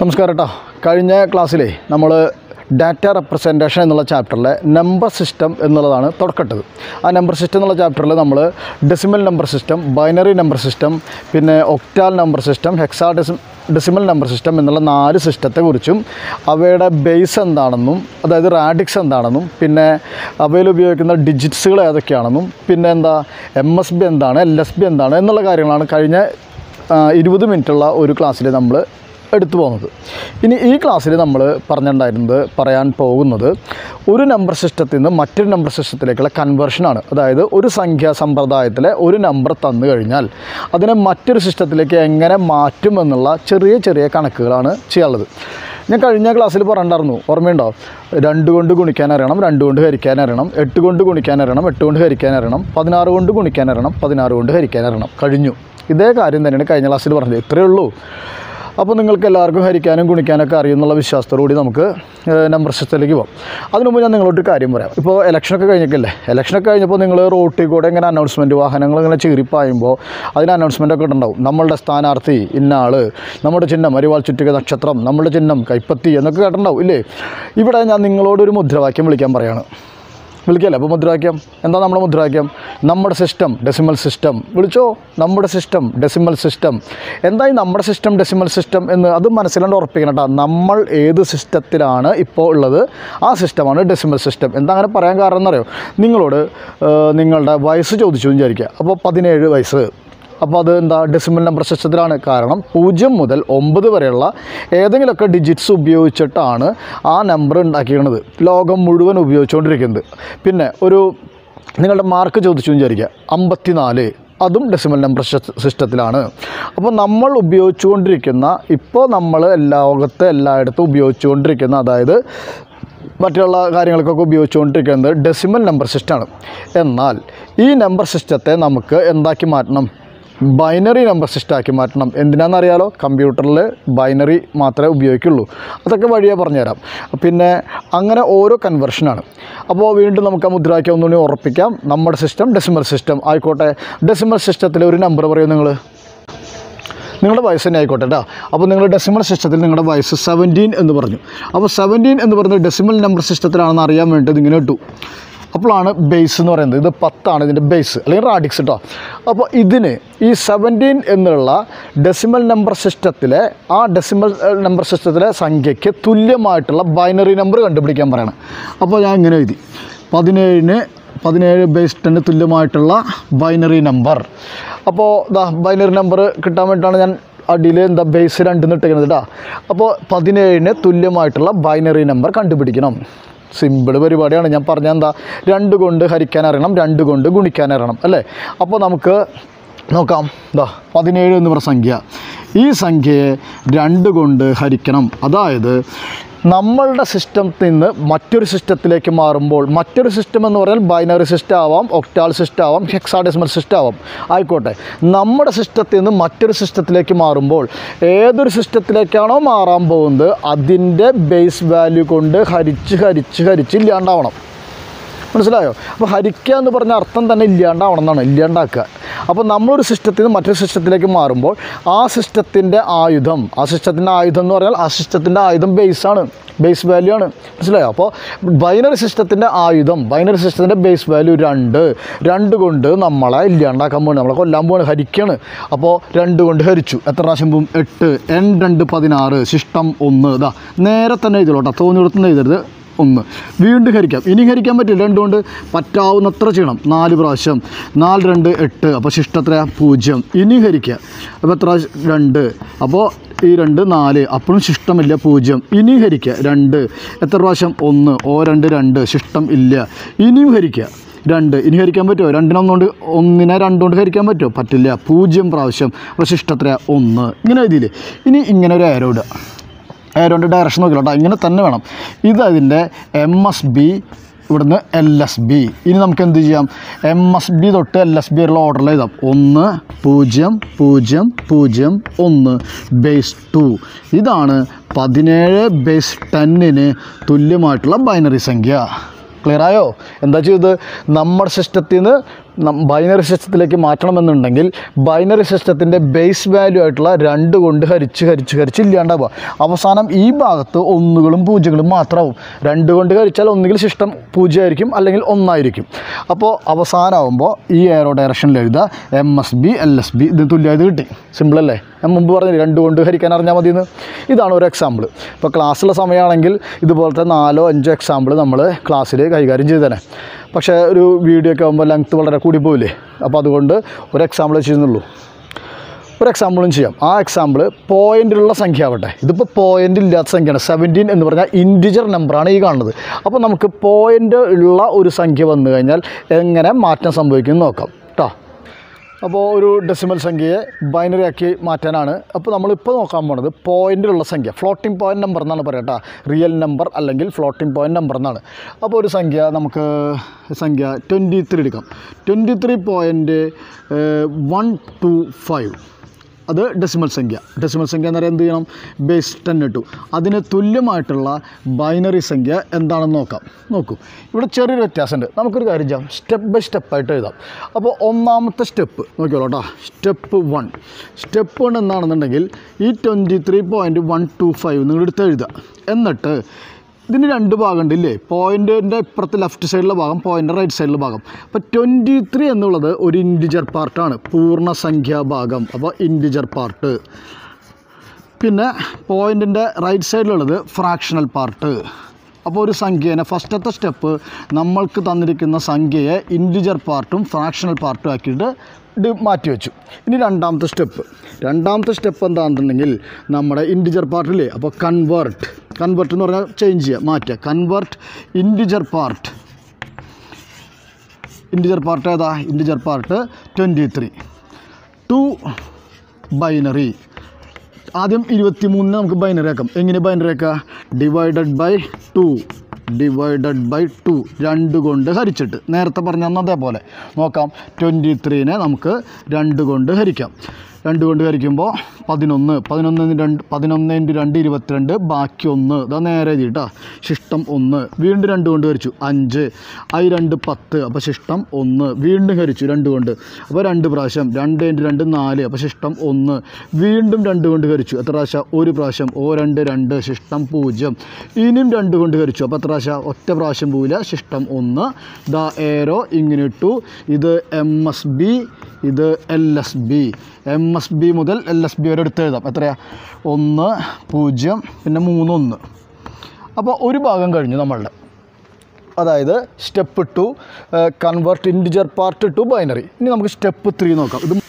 നമസ്കാരം കേട്ടോ കഴിഞ്ഞ ക്ലാസ്സിലെ നമ്മൾ ഡാറ്റ റെപ്രസെൻറ്റേഷൻ എന്നുള്ള ചാപ്റ്ററിലെ നമ്പർ സിസ്റ്റം എന്നുള്ളതാണ് തുടക്കട്ടത് ആ നമ്പർ സിസ്റ്റം എന്നുള്ള ചാപ്റ്ററിൽ നമ്മൾ decimal number system binary number system പിന്നെ octal number system hexa deci decimal number system എന്നുള്ള നാല് സിസ്റ്റത്തെക്കുറിച്ചും അവയുടെ ബേസ് എന്താണെന്നും അതായത് റാഡിക്സ് എന്താണെന്നും പിന്നെ അവയിൽ ഉപയോഗിക്കുന്ന ഡിജിറ്റ്സുകൾ ഏതൊക്കെയാണെന്നും പിന്നെ എന്താ എം എസ് ബി എന്താണ് എൽ എസ് ബി എന്താണ് എന്നുള്ള കാര്യങ്ങളാണ് കഴിഞ്ഞ ഇരുപത് മിനിറ്റുള്ള ഒരു ക്ലാസ്സിൽ നമ്മൾ എടുത്തു പോകുന്നത് ഇനി ഈ ക്ലാസ്സിൽ നമ്മൾ പറഞ്ഞിട്ടുണ്ടായിരുന്നത് പറയാൻ പോകുന്നത് ഒരു നമ്പർ സിസ്റ്റത്തിൽ നിന്ന് മറ്റൊരു നമ്പർ സിസ്റ്റത്തിലേക്കുള്ള കൺവേർഷനാണ് അതായത് ഒരു സംഖ്യാ സമ്പ്രദായത്തിലെ ഒരു നമ്പർ തന്നു കഴിഞ്ഞാൽ അതിനെ മറ്റൊരു സിസ്റ്റത്തിലേക്ക് എങ്ങനെ മാറ്റും എന്നുള്ള ചെറിയ ചെറിയ കണക്കുകളാണ് ചെയ്യാനുള്ളത് ഞാൻ കഴിഞ്ഞ ക്ലാസ്സിൽ പറഞ്ഞിട്ടുണ്ടായിരുന്നു ഓർമ്മയുണ്ടോ രണ്ട് കൊണ്ട് ഗുണിക്കാൻ അറിയണം രണ്ട് കൊണ്ട് ഹരിക്കാൻ അറിയണം എട്ട് കൊണ്ട് ഗുണിക്കാൻ അറിയണം എട്ട് കൊണ്ട് ഹരിക്കാൻ അറിയണം പതിനാറ് കൊണ്ട് ഗുണിക്കാൻ അറിയണം പതിനാറ് കൊണ്ട് ഹരിക്കാൻ അറിയണം കഴിഞ്ഞു ഇതേ കാര്യം തന്നെയാണ് കഴിഞ്ഞ ക്ലാസ്സിൽ പറഞ്ഞത് ഇത്രയേ ഉള്ളൂ അപ്പോൾ നിങ്ങൾക്ക് എല്ലാവർക്കും ഹരിക്കാനും ഗുണിക്കാനൊക്കെ അറിയുന്നുള്ള വിശ്വാസത്തോടുകൂടി നമുക്ക് ഏഹ്, നമ്പർ സിസ്റ്റത്തിലേക്ക് പോകാം അതിനു മുമ്പ് ഞാൻ നിങ്ങളോട് ഒരു കാര്യം പറയാം ഇപ്പോൾ ഇലക്ഷനൊക്കെ കഴിഞ്ഞിട്ടില്ലേ ഇലക്ഷനൊക്കെ കഴിഞ്ഞപ്പോൾ നിങ്ങൾ റോട്ടിൽ കൂടെ ഇങ്ങനെ അനൗൺസ്മെൻറ്റ് വാഹനങ്ങൾ ഇങ്ങനെ ചീറിപ്പായുമ്പോൾ അതിന് അനൗൺസ്മെൻ്റ് ഒക്കെ ഉണ്ടാവും നമ്മളുടെ സ്ഥാനാർത്ഥി ഇന്ന ആൾ നമ്മുടെ ചിഹ്നം അരിവാൾ ചുറ്റിക നക്ഷത്രം നമ്മുടെ ചിഹ്നം കൈപ്പത്തി എന്നൊക്കെ കേട്ടിട്ടുണ്ടാവും ഇല്ലേ ഇവിടെ ഞാൻ നിങ്ങളോടൊരു മുദ്രാവാക്യം വിളിക്കാൻ പറയാണ് വിളിക്കല്ലേ അപ്പോൾ മുദ്രാവാക്യം എന്താ നമ്മുടെ മുദ്രാവാക്യം നമ്മുടെ സിസ്റ്റം ഡെസിമൽ സിസ്റ്റം വിളിച്ചോ നമ്മുടെ സിസ്റ്റം ഡെസിമൽ സിസ്റ്റം എന്താ ഈ നമ്മുടെ സിസ്റ്റം ഡെസിമൽ സിസ്റ്റം എന്ന് അത് മനസ്സിലാണ്ട് ഉറപ്പിക്കണം കേട്ടോ നമ്മൾ ഏത് സിസ്റ്റത്തിലാണ് ഇപ്പോൾ ഉള്ളത് ആ സിസ്റ്റമാണ് ഡെസിമൽ സിസ്റ്റം എന്താ അങ്ങനെ പറയാൻ കാരണം എന്നറിയോ നിങ്ങളോട് ഏഹ്, നിങ്ങളുടെ വയസ്സ് ചോദിച്ചു എന്ന് വിചാരിക്കുക അപ്പോൾ പതിനേഴ് വയസ്സ് അപ്പോൾ അത് എന്താ ഡെസിമൽ നമ്പർ സിസ്റ്റത്തിലാണ് കാരണം പൂജ്യം മുതൽ ഒമ്പത് വരെയുള്ള ഏതെങ്കിലുമൊക്കെ ഡിജിറ്റ്സ് ഉപയോഗിച്ചിട്ടാണ് ആ നമ്പർ ഉണ്ടാക്കിയിരുന്നത് ലോകം മുഴുവൻ ഉപയോഗിച്ചുകൊണ്ടിരിക്കുന്നത് പിന്നെ ഒരു നിങ്ങളുടെ മാർക്ക് ചോദിച്ചു എന്ന് വിചാരിക്കുക അമ്പത്തിനാല് അതും ഡെസിമൽ നമ്പർ സിസ്റ്റത്തിലാണ് അപ്പോൾ നമ്മൾ ഉപയോഗിച്ചുകൊണ്ടിരിക്കുന്ന ഇപ്പോൾ നമ്മൾ ലോകത്തെ എല്ലായിടത്തും ഉപയോഗിച്ചുകൊണ്ടിരിക്കുന്ന അതായത് മറ്റുള്ള കാര്യങ്ങൾക്കൊക്കെ ഉപയോഗിച്ചുകൊണ്ടിരിക്കുന്നത് ഡെസിമൽ നമ്പർ സിസ്റ്റമാണ് എന്നാൽ ഈ നമ്പർ സിസ്റ്റത്തെ നമുക്ക് എന്താക്കി മാറ്റണം ബൈനറി നമ്പർ സിസ്റ്റമാക്കി മാറ്റണം എന്തിനാണെന്നറിയാലോ കമ്പ്യൂട്ടറിൽ ബൈനറി മാത്രമേ ഉപയോഗിക്കുള്ളൂ അതൊക്കെ വഴിയെ പറഞ്ഞുതരാം പിന്നെ അങ്ങനെ ഓരോ കൺവെർഷനാണ് അപ്പോൾ വീണ്ടും നമുക്ക് ആ മുദ്രാവാക്യം ഒന്നുകൂടി ഉറപ്പിക്കാം നമ്മുടെ സിസ്റ്റം ഡെസിമൽ സിസ്റ്റം ആയിക്കോട്ടെ ഡെസിമൽ സിസ്റ്റത്തിലെ ഒരു നമ്പർ പറയും നിങ്ങൾ നിങ്ങളുടെ വയസ്സ് തന്നെ ആയിക്കോട്ടെ കേട്ടോ അപ്പോൾ നിങ്ങൾ ഡെസിമൽ സിസ്റ്റത്തിൽ നിങ്ങളുടെ വയസ്സ് സെവൻറ്റീൻ എന്ന് പറഞ്ഞു അപ്പോൾ സെവൻറ്റീൻ എന്ന് പറയുന്നത് ഡെസിമൽ നമ്പർ സിസ്റ്റത്തിലാണെന്ന് അറിയാൻ വേണ്ടി ഇതിങ്ങനെ ഇട്ടു അപ്പോഴാണ് ബേസ് എന്ന് പറയുന്നത് ഇത് പത്താണ് ഇതിൻ്റെ ബേസ് അല്ലെങ്കിൽ റാഡിക്സ് കേട്ടോ അപ്പോൾ ഇതിന് ഈ സെവൻറ്റീൻ എന്നുള്ള ഡെസിമൽ നമ്പർ സിസ്റ്റത്തിലെ ആ ഡെസിമൽ നമ്പർ സിസ്റ്റത്തിലെ സംഖ്യയ്ക്ക് തുല്യമായിട്ടുള്ള ബൈനറി നമ്പർ കണ്ടുപിടിക്കാൻ പറയണം അപ്പോൾ ഞാൻ ഇങ്ങനെ എഴുതി പതിനേഴിന് പതിനേഴ് ബേസ് ടെന് തുല്യമായിട്ടുള്ള ബൈനറി നമ്പർ അപ്പോൾ ഇതാ ബൈനറി നമ്പർ കിട്ടാൻ വേണ്ടിയിട്ടാണ് ഞാൻ അടിയിൽ എന്താ ബേസ് രണ്ടെന്ന് ഇട്ടിരിക്കുന്നത് കേട്ടോ അപ്പോൾ പതിനേഴിന് തുല്യമായിട്ടുള്ള ബൈനറി നമ്പർ കണ്ടുപിടിക്കണം സിമ്പിൾ പരിപാടിയാണ് ഞാൻ പറഞ്ഞ എന്താ രണ്ട് കൊണ്ട് ഹരിക്കാൻ അറിയണം രണ്ട് കൊണ്ട് ഗുണിക്കാൻ അറിയണം അല്ലേ അപ്പോൾ നമുക്ക് നോക്കാം ഇതാ പതിനേഴ് എന്ന് പറഞ്ഞ സംഖ്യ ഈ സംഖ്യയെ രണ്ട് കൊണ്ട് ഹരിക്കണം അതായത് നമ്മളുടെ സിസ്റ്റത്തിൽ നിന്ന് മറ്റൊരു സിസ്റ്റത്തിലേക്ക് മാറുമ്പോൾ മറ്റൊരു സിസ്റ്റം എന്ന് പറഞ്ഞാൽ ബൈനറി സിസ്റ്റം ആവാം ഒക്ടാൾ സിസ്റ്റം ആവാം ഹെക്സാഡെസിമൽ സിസ്റ്റം ആവാം ആയിക്കോട്ടെ നമ്മുടെ സിസ്റ്റത്തിൽ നിന്ന് മറ്റൊരു സിസ്റ്റത്തിലേക്ക് മാറുമ്പോൾ ഏതൊരു സിസ്റ്റത്തിലേക്കാണോ മാറാൻ പോകുന്നത് അതിൻ്റെ ബേസ് വാല്യൂ കൊണ്ട് ഹരിച്ച് ഹരിച്ച് ഹരിച്ച് ഇല്ലാണ്ടാവണം മനസ്സിലായോ അപ്പോൾ ഹരിക്കുക എന്ന് പറഞ്ഞ അർത്ഥം തന്നെ ഇല്ലാണ്ടാവണം എന്നാണ് ഇല്ലാണ്ടാക്കുക അപ്പോൾ നമ്മളൊരു സിസ്റ്റത്തിൽ നിന്ന് മറ്റൊരു സിസ്റ്റത്തിലേക്ക് മാറുമ്പോൾ ആ സിസ്റ്റത്തിൻ്റെ ആയുധം ആ സിസ്റ്റത്തിൻ്റെ ആയുധം എന്ന് പറഞ്ഞാൽ ആ സിസ്റ്റത്തിൻ്റെ ആയുധം ബേസാണ് ബേസ് വാല്യൂ ആണ് മനസ്സിലായോ അപ്പോൾ ബൈനറി സിസ്റ്റത്തിൻ്റെ ആയുധം ബൈനറി സിസ്റ്റത്തിൻ്റെ ബേസ് വാല്യൂ രണ്ട് രണ്ട് കൊണ്ട് നമ്മളെ ഇല്ലാണ്ടാക്കാൻ പോകണം നമ്മളെ കൊല്ലാൻ പോവാണ് ഹരിക്കുകയാണ് അപ്പോൾ രണ്ട് കൊണ്ട് ഹരിച്ചു എത്ര പ്രാവശ്യം പോവും എട്ട് എൻ രണ്ട് പതിനാറ് ശിഷ്ടം ഒന്ന് ഇതാ നേരെ തന്നെ എഴുതലോട്ടോ തോന്നി കൊടുത്തുനിന്ന് എഴുതരുത് ഒന്ന് വീണ്ടും ഹരിക്കാം ഇനി ഹരിക്കാൻ പറ്റില്ല രണ്ട് കൊണ്ട് പറ്റാവുന്നത്ര ചെയ്യണം നാല് പ്രാവശ്യം നാല് രണ്ട് എട്ട് അപ്പോൾ ശിഷ്ടത്ര പൂജ്യം ഇനി ഹരിക്കുക അപ്പോൾ എത്ര രണ്ട് അപ്പോൾ ഈ രണ്ട് നാല് അപ്പോഴും ശിഷ്ടമില്ല പൂജ്യം ഇനി ഹരിക്കുക രണ്ട് എത്ര പ്രാവശ്യം ഒന്ന് ഓ രണ്ട് രണ്ട് ശിഷ്ടം ഇല്ല ഇനിയും ഹരിക്കുക രണ്ട് ഇനി ഹരിക്കാൻ പറ്റുമോ രണ്ടിനൊന്നുകൊണ്ട് ഒന്നിനെ രണ്ടുകൊണ്ട് ഹരിക്കാൻ പറ്റുമോ പറ്റില്ല പൂജ്യം പ്രാവശ്യം അപ്പോൾ ശിഷ്ടത്ര ഒന്ന് ഇങ്ങനെ എഴുതിയില്ലേ ഇനി ഇങ്ങനെ ഒരു ആരോ ഇടുക ഏരോൻ്റെ ഡയറക്ഷൻ നോക്കില്ല കേട്ടോ ഇങ്ങനെ തന്നെ വേണം ഇത് അതിൻ്റെ എം എസ് ബി ഇവിടുന്ന് എൽ എസ് ബി ഇനി നമുക്ക് എന്ത് ചെയ്യാം എം എസ് ബി തൊട്ട് എൽ എസ് ബി വരെയുള്ള ഓർഡറിൽ എഴുതാം ഒന്ന് പൂജ്യം പൂജ്യം പൂജ്യം ഒന്ന് ബേസ് ടു ഇതാണ് പതിനേഴ് ബേസ് ടെന്നിന് തുല്യമായിട്ടുള്ള ബൈനറി സംഖ്യ ക്ലിയർ ആയോ എന്താ ചെയ്തത് നമ്മുടെ സിസ്റ്റത്തിൽ നിന്ന് ബൈനറി സിസ്റ്റത്തിലേക്ക് മാറ്റണമെന്നുണ്ടെങ്കിൽ ബൈനറി സിസ്റ്റത്തിൻ്റെ ബേസ് വാല്യൂ ആയിട്ടുള്ള രണ്ട് കൊണ്ട് ഹരിച്ച് ഹരിച്ച് ഹരിച്ച് ഇല്ലാണ്ടാവുക അവസാനം ഈ ഭാഗത്ത് ഒന്നുകളും പൂജ്യങ്ങളും മാത്രമാവും രണ്ട് കൊണ്ട് ഹരിച്ചാൽ ഒന്നുകിൽ സിസ്റ്റം പൂജ്യമായിരിക്കും അല്ലെങ്കിൽ ഒന്നായിരിക്കും അപ്പോൾ അവസാനമാകുമ്പോൾ ഈ എയറോ ഡയറക്ഷനിൽ എഴുതുക M S B L S B ഇത് തുല്യമായത് കിട്ടി സിമ്പിളല്ലേ ഞാൻ മുമ്പ് പറഞ്ഞില്ല രണ്ട് കൊണ്ട് ഹരിക്കാൻ അറിഞ്ഞാൽ മതിയെന്ന് ഇതാണ് ഒരു എക്സാമ്പിൾ ഇപ്പോൾ ക്ലാസ്സിലെ സമയമാണെങ്കിൽ ഇതുപോലത്തെ നാലോ അഞ്ചോ എക്സാമ്പിൾ നമ്മൾ ക്ലാസ്സിൽ കൈകാര്യം ചെയ്തു തന്നെ പക്ഷേ ഒരു വീഡിയോ ഒക്കെ ആകുമ്പോൾ ലെങ്ത്ത് വളരെ കൂടി പോവില്ലേ അപ്പോൾ അതുകൊണ്ട് ഒരു എക്സാമ്പിൾ ചെയ്യുന്നുള്ളൂ ഒരു എക്സാമ്പിളും ചെയ്യാം ആ എക്സാമ്പിൾ പോയിൻ്റിലുള്ള സംഖ്യ ആവട്ടെ ഇതിപ്പോൾ പോയിൻ്റ് ഇല്ലാത്ത സംഖ്യയാണ് സെവൻറ്റീൻ എന്ന് പറഞ്ഞാൽ ഇൻറ്റിജർ നമ്പറാണ് ഈ കാണുന്നത് അപ്പോൾ നമുക്ക് പോയിൻ്റ് ഉള്ള ഒരു സംഖ്യ വന്നു കഴിഞ്ഞാൽ എങ്ങനെ മാറ്റം സംഭവിക്കും എന്ന് നോക്കാം കേട്ടോ അപ്പോൾ ഒരു ഡെസിമൽ സംഖ്യയെ ബൈനറി ആക്കി മാറ്റാനാണ് അപ്പോൾ നമ്മളിപ്പോൾ നോക്കാൻ പോണത് പോയിൻ്റിലുള്ള സംഖ്യ ഫ്ലോട്ടിംഗ് പോയിൻ്റ് നമ്പർ എന്നാണ് പറയുക കേട്ടോ റിയൽ നമ്പർ അല്ലെങ്കിൽ ഫ്ലോട്ടിംഗ് പോയിൻ്റ് നമ്പർ എന്നാണ് അപ്പോൾ ഒരു സംഖ്യ നമുക്ക് സംഖ്യ ട്വൻറ്റി ത്രീ എടുക്കാം twenty three point one two five അത് ഡെസിമൽ സംഖ്യ ഡെസിമൽ സംഖ്യ എന്ന് പറയുന്നത് എന്ത് ചെയ്യണം ബേസ് ടെൻ ഇട്ടു അതിന് തുല്യമായിട്ടുള്ള ബൈനറി സംഖ്യ എന്താണെന്ന് നോക്കാം നോക്കൂ ഇവിടെ ചെറിയൊരു വ്യത്യാസമുണ്ട് നമുക്കൊരു കാര്യം ചെയ്യാം സ്റ്റെപ്പ് ബൈ സ്റ്റെപ്പായിട്ട് എഴുതാം അപ്പോൾ ഒന്നാമത്തെ സ്റ്റെപ്പ് നോക്കിയോളൂ കേട്ടോ സ്റ്റെപ്പ് വൺ സ്റ്റെപ്പ് വൺ എന്താണെന്നുണ്ടെങ്കിൽ ഈ twenty three point one two five നിങ്ങളെടുത്ത് എഴുതുക എന്നിട്ട് ഇതിന് രണ്ട് ഭാഗമുണ്ട് ഇല്ലേ പോയിൻറ്റിൻ്റെ ഇപ്പുറത്ത് ലെഫ്റ്റ് സൈഡിലെ ഭാഗം പോയിൻ്റ് റൈറ്റ് സൈഡിലെ ഭാഗം അപ്പോൾ ട്വൻറ്റി ത്രീ എന്നുള്ളത് ഒരു ഇൻറ്റിജർ പാർട്ടാണ് പൂർണ്ണസംഖ്യാ ഭാഗം അപ്പോൾ ഇൻറ്റിജർ പാർട്ട് പിന്നെ പോയിൻറ്റിൻ്റെ റൈറ്റ് സൈഡിലുള്ളത് ഫ്രാക്ഷണൽ പാർട്ട് അപ്പോൾ ഒരു സംഖ്യേനെ ഫസ്റ്റത്തെ സ്റ്റെപ്പ് നമ്മൾക്ക് തന്നിരിക്കുന്ന സംഖ്യയെ ഇൻറ്റിജർ പാർട്ടും ഫ്രാക്ഷണൽ പാർട്ടും ആക്കിയിട്ട് ഇത് മാറ്റി വെച്ചു ഇനി രണ്ടാമത്തെ സ്റ്റെപ്പ് രണ്ടാമത്തെ സ്റ്റെപ്പ് എന്താണെന്നുണ്ടെങ്കിൽ നമ്മുടെ ഇൻറ്റിജർ പാർട്ടില്ലേ അപ്പോൾ കൺവേർട്ട് കൺവേർട്ട് എന്ന് പറഞ്ഞാൽ ചേഞ്ച് ചെയ്യുക മാറ്റുക convert integer part integer part ഏതാ integer part twenty three two binary ആദ്യം ഇരുപത്തി മൂന്നിന് നമുക്ക് ബൈനറി ആക്കാം എങ്ങനെ ബൈനറി ആക്കാം divided by two divided by two രണ്ട് കൊണ്ട് ഹരിച്ചിട്ട് നേരത്തെ പറഞ്ഞ അന്ന് അതേപോലെ നോക്കാം ട്വൻറ്റി ത്രീനെ നമുക്ക് രണ്ട് കൊണ്ട് ഹരിക്കാം രണ്ട് കൊണ്ട് ഹരിക്കുമ്പോൾ പതിനൊന്ന് പതിനൊന്ന് രണ്ട് പതിനൊന്ന് ഇൻറ്റു രണ്ട് ഇരുപത്തിരണ്ട് ബാക്കി ഒന്ന് ഇതാ നേരെ എഴുതിയിട്ടാ ശിഷ്ടം ഒന്ന് വീണ്ടും രണ്ട് കൊണ്ട് ഹരിച്ചു അഞ്ച് ഐ രണ്ട് പത്ത് അപ്പോൾ ശിഷ്ടം ഒന്ന് വീണ്ടും ഹരിച്ചു രണ്ട് കൊണ്ട് അപ്പോൾ രണ്ട് പ്രാവശ്യം രണ്ട് ഇൻറ്റു രണ്ട് നാല് അപ്പോൾ ശിഷ്ടം ഒന്ന് വീണ്ടും രണ്ട് കൊണ്ട് ഹരിച്ചു എത്ര പ്രാവശ്യം ഒരു പ്രാവശ്യം ഓ രണ്ട് രണ്ട് ശിഷ്ടം പൂജ്യം ഇനിയും രണ്ട് കൊണ്ട് ഹരിച്ചു അപ്പോൾ എത്ര പ്രാവശ്യം ഒറ്റ പ്രാവശ്യം പോവില്ല ശിഷ്ടം ഒന്ന് ദ ഏരോ ഇങ്ങനെ ഇട്ടു ഇത് എം എസ് ബി ഇത് L S B M S B മുതൽ എൽ എസ് ബി വരെ എടുത്ത് എഴുതാം എത്രയാ ഒന്ന് പൂജ്യം പിന്നെ മൂന്ന് ഒന്ന് അപ്പോൾ ഒരു ഭാഗം കഴിഞ്ഞു നമ്മളുടെ അതായത് step two convert integer part to binary ഇനി നമുക്ക് സ്റ്റെപ്പ് ത്രീ നോക്കാം ഇത്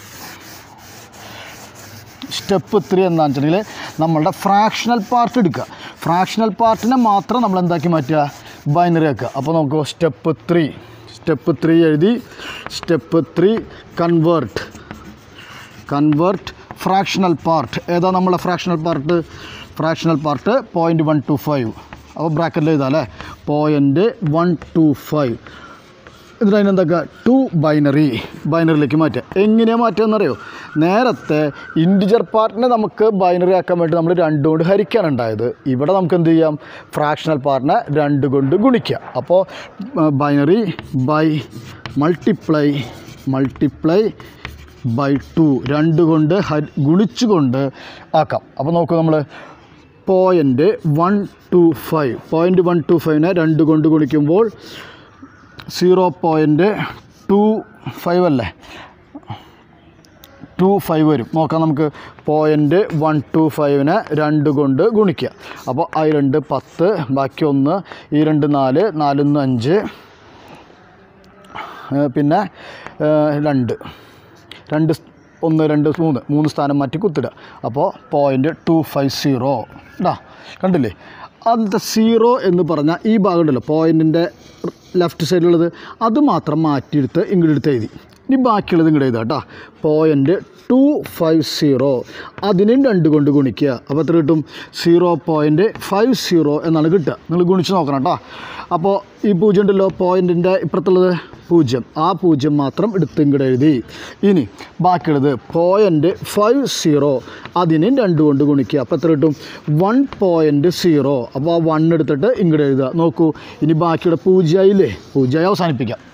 സ്റ്റെപ്പ് ത്രീ എന്താണെന്ന് വെച്ചിട്ടുണ്ടെങ്കിൽ നമ്മളുടെ ഫ്രാക്ഷണൽ പാർട്ട് എടുക്കുക ഫ്രാക്ഷണൽ പാർട്ടിനെ മാത്രം നമ്മൾ എന്താക്കി മാറ്റുക ബൈനറി ആക്കുക അപ്പോൾ നമുക്ക് സ്റ്റെപ്പ് ത്രീ സ്റ്റെപ്പ് ത്രീ എഴുതി step three convert convert fractional part ഏതാ നമ്മളെ fractional part fractional part point one two five അപ്പോൾ ബ്രാക്കറ്റിൽ എഴുതാം അല്ലേ പോയിൻറ്റ് വൺ ടു ഫൈവ് എന്നിട്ട് അതിനെന്താക്കുക ടു ബൈനറി ബൈനറിയിലേക്ക് മാറ്റുക എങ്ങനെയാണ് മാറ്റുക എന്നറിയോ നേരത്തെ ഇൻഡിജർ പാർട്ടിനെ നമുക്ക് ബൈനറി ആക്കാൻ വേണ്ടി നമ്മൾ രണ്ട് കൊണ്ട് ഹരിക്കാനുണ്ടായത് ഇവിടെ നമുക്ക് എന്ത് ചെയ്യാം ഫ്രാക്ഷണൽ പാർട്ടിനെ രണ്ട് കൊണ്ട് ഗുണിക്കുക അപ്പോൾ binary by multiply multiply by two രണ്ട് കൊണ്ട് ഹരി ഗുണിച്ചുകൊണ്ട് ആക്കാം അപ്പോൾ നോക്കൂ നമ്മൾ point one two five point one two ഫൈവിനെ രണ്ട് കൊണ്ട് ഗുണിക്കുമ്പോൾ സീറോ പോയിൻറ്റ് ടു ഫൈവ് അല്ലേ ടു ഫൈവ് വരും നോക്കാം നമുക്ക് പോയിൻറ്റ് വൺ ടു ഫൈവിനെ രണ്ട് കൊണ്ട് ഗുണിക്കുക അപ്പോൾ ആ രണ്ട് പത്ത് ബാക്കി ഒന്ന് ഈ രണ്ട് നാല് നാലിന്ന് അഞ്ച് ഏഹ് പിന്നെ ഏഹ് രണ്ട് രണ്ട് സ്- ഒന്ന് രണ്ട് മൂന്ന് മൂന്ന് സ്ഥാനം മാറ്റി കുത്തിടുക അപ്പോൾ പോയിൻറ്റ് ടു ഫൈവ് സീറോ ഇതാ കണ്ടില്ലേ അതിലത്തെ സീറോ എന്ന് പറഞ്ഞാൽ ഈ ഭാഗം ഉണ്ടല്ലോ പോയിൻറ്റിൻ്റെ ലെഫ്റ്റ് സൈഡിലുള്ളത് അത് മാത്രം മാറ്റിയെടുത്ത് ഇങ്ങോട്ട് എടുത്ത് എഴുതി ഇനി ബാക്കിയുള്ളത് ഇങ്ങോട്ട് എഴുതാം കേട്ടോ പോയിൻറ്റ് ടു ഫൈവ് സീറോ അതിനും രണ്ട് കൊണ്ട് ഗുണിക്കുക അപ്പോൾ എത്ര കിട്ടും സീറോ പോയിൻറ്റ് ഫൈവ് സീറോ എന്നാണ് കിട്ടുക നിങ്ങൾ ഗുണിച്ച് നോക്കണം കേട്ടോ അപ്പോൾ ഈ പൂജ്യം ഉണ്ടല്ലോ പോയിൻറ്റിൻ്റെ ഇപ്പുറത്തുള്ളത് പൂജ്യം ആ പൂജ്യം മാത്രം എടുത്ത് ഇങ്ങോട്ട് എഴുതി ഇനി ബാക്കിയുള്ളത് പോയിൻറ്റ് ഫൈവ് സീറോ അതിനും രണ്ട് കൊണ്ട് ഗുണിക്കുക അപ്പോൾ എത്ര കിട്ടും വൺ പോയിൻറ്റ് സീറോ അപ്പോൾ ആ വൺ എടുത്തിട്ട് ഇങ്ങോട്ട് എഴുതുക നോക്കൂ ഇനി ബാക്കിയുടെ പൂജ്യമായില്ലേ പൂജ്യമായി അവസാനിപ്പിക്കാം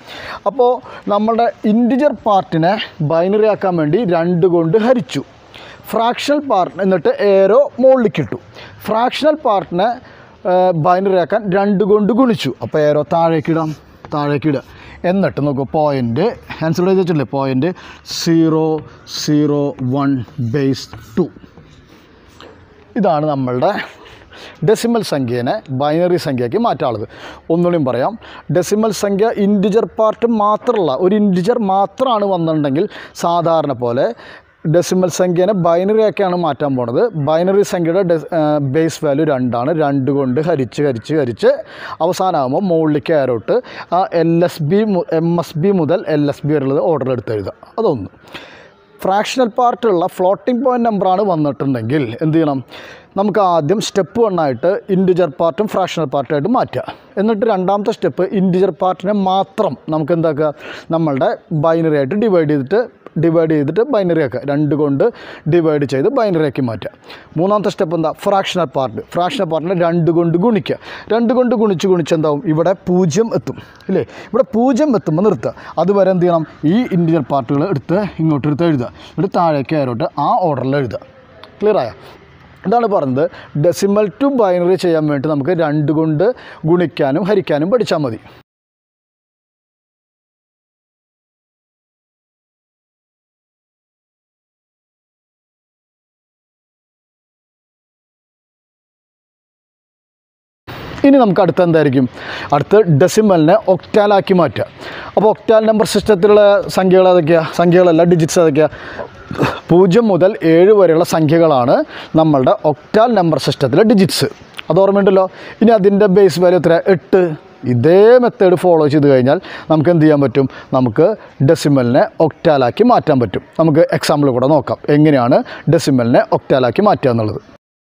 അപ്പോൾ നമ്മുടെ ഇൻറ്റിജർ പാർട്ടിനെ ബൈനറി ആക്കാൻ വേണ്ടി രണ്ട് കൊണ്ട് ഹരിച്ചു ഫ്രാക്ഷണൽ പാർട്ട് എന്നിട്ട് ഏരോ മുകളിലേക്ക് ഇട്ടു ഫ്രാക്ഷണൽ പാർട്ടിനെ ബൈനറി ആക്കാൻ രണ്ട് കൊണ്ട് ഗുണിച്ചു അപ്പോൾ ഏരോ താഴേക്ക് ഇടാം താഴേക്ക് ഇടുക എന്നിട്ട് നോക്കൂ പോയിൻ്റ് ആൻസർ എഴുതി വെച്ചിട്ടില്ലേ point zero zero one base two ഇതാണ് നമ്മളുടെ ഡെസിമൽ സംഖ്യേനെ ബൈനറി സംഖ്യയ്ക്ക് മാറ്റാനുള്ളത് ഒന്നുകൂടിയും പറയാം ഡെസിമൽ സംഖ്യ ഇൻറ്റിജർ പാർട്ട് മാത്രമുള്ള ഒരു ഇൻറ്റിജർ മാത്രമാണ് വന്നിട്ടുണ്ടെങ്കിൽ സാധാരണ പോലെ ഡെസിമൽ സംഖ്യേനെ ബൈനറി ആക്കിയാണ് മാറ്റാൻ പോണത് ബൈനറി സംഖ്യയുടെ ഡെസ് ബേസ് വാല്യൂ രണ്ടാണ് രണ്ട് കൊണ്ട് ഹരിച്ച് ഹരിച്ച് ഹരിച്ച് അവസാനമാകുമ്പോൾ മുകളിലേക്ക് ആരോട്ട് ആ L S B M S B മുതൽ എൽ എസ് ബി വരെയുള്ളത് ഓർഡർ എടുത്ത് എഴുതുക അതൊന്ന് ഫ്രാക്ഷണൽ പാർട്ടുള്ള ഫ്ലോട്ടിംഗ് പോയിൻ്റ് നമ്പറാണ് വന്നിട്ടുണ്ടെങ്കിൽ എന്ത് ചെയ്യണം നമുക്ക് ആദ്യം സ്റ്റെപ്പ് വണ്ണായിട്ട് ഇൻഡിജർ പാർട്ടും ഫ്രാക്ഷണൽ പാർട്ടുമായിട്ട് മാറ്റുക എന്നിട്ട് രണ്ടാമത്തെ സ്റ്റെപ്പ് ഇൻഡിജർ പാർട്ടിനെ മാത്രം നമുക്ക് എന്താക്കുക നമ്മളുടെ ബൈനറി ആയിട്ട് ഡിവൈഡ് ചെയ്തിട്ട് ഡിവൈഡ് ചെയ്തിട്ട് ബൈനറി ആക്കുക രണ്ട് കൊണ്ട് ഡിവൈഡ് ചെയ്ത് ബൈനറി ആക്കി മാറ്റുക മൂന്നാമത്തെ സ്റ്റെപ്പ് എന്താ ഫ്രാക്ഷണൽ പാർട്ട് ഫ്രാക്ഷണൽ പാർട്ടിനെ രണ്ട് കൊണ്ട് ഗുണിക്കുക രണ്ട് കൊണ്ട് ഗുണിച്ച് ഗുണിച്ച് എന്താവും ഇവിടെ പൂജ്യം എത്തും ഇല്ലേ ഇവിടെ പൂജ്യം എത്തുമ്പോൾ നിർത്തുക അതുവരെ എന്ത് ചെയ്യണം ഈ ഇൻഡിജർ പാർട്ടുകൾ എടുത്ത് ഇങ്ങോട്ട് എടുത്ത് എഴുതുക എന്നിട്ട് താഴേക്ക് ആരോട്ട് ആ ഓർഡറിൽ എഴുതുക ക്ലിയർ ആയോ ഇതാണ് പറഞ്ഞത് ഡെസിമൽ ടു ബൈനറി ചെയ്യാൻ വേണ്ടി നമുക്ക് രണ്ട് കൊണ്ട് ഗുണിക്കാനും ഹരിക്കാനും പഠിച്ചാൽ മതി ഇനി നമുക്ക് അടുത്ത എന്തായിരിക്കും അടുത്ത് ഡെസിമലിനെ ഒക്ടാലാക്കി മാറ്റുക അപ്പോൾ ഒക്ടാൽ നമ്പർ സിസ്റ്റത്തിലുള്ള സംഖ്യകൾ ഏതൊക്കെയാണ് സംഖ്യകളല്ല ഡിജിറ്റ്സ് ഏതൊക്കെയാണ് പൂജ്യം മുതൽ ഏഴ് വരെയുള്ള സംഖ്യകളാണ് നമ്മളുടെ ഒക്ടാൽ നമ്പർ സിസ്റ്റത്തിലെ ഡിജിറ്റ്സ് അത് ഓർമ്മയുണ്ടല്ലോ ഇനി അതിൻ്റെ ബേസ് വാല്യൂ എത്ര എട്ട് ഇതേ മെത്തേഡ് ഫോളോ ചെയ്ത് കഴിഞ്ഞാൽ നമുക്ക് എന്ത് ചെയ്യാൻ പറ്റും നമുക്ക് ഡെസിമലിനെ ഒക്ടാലാക്കി മാറ്റാൻ പറ്റും നമുക്ക് എക്സാമ്പിൾ കൂടെ നോക്കാം എങ്ങനെയാണ് ഡെസിമലിനെ ഒക്ടാലാക്കി മാറ്റുക എന്നുള്ളത്